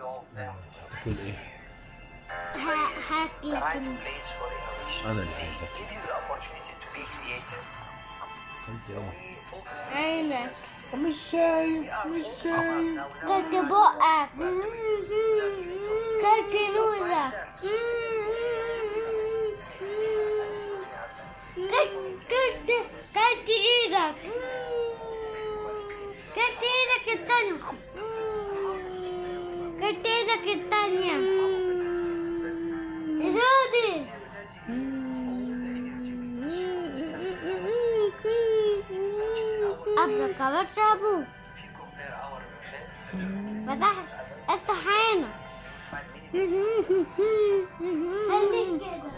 تقول ايه ه- هات the right لك place for innovation. انا اللي They عايزك give you the opportunity to be creative. انت ايه We focus on عينك sustainability. مش شايف We are مش all شايف smart now. We كلت have بقك we are doing this without even knowing. كلت So نوزك apply that to sustainability. That is what we have done. كلت كلت كلت ايدك كلت ايدك التانية كلت ايدك التانية زودي أبرك كبرت أبوك If you compare our methods, فتح افتح عينك find many خليك كده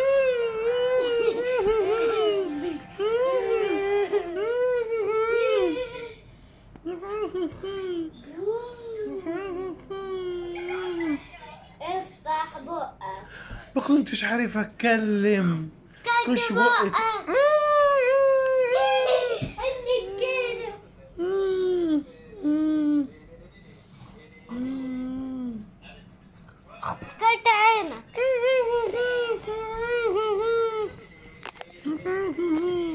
افتح بقك ما كنتش عارف اتكلم كلت كنتش بقت بقك خليك كده كلت عينك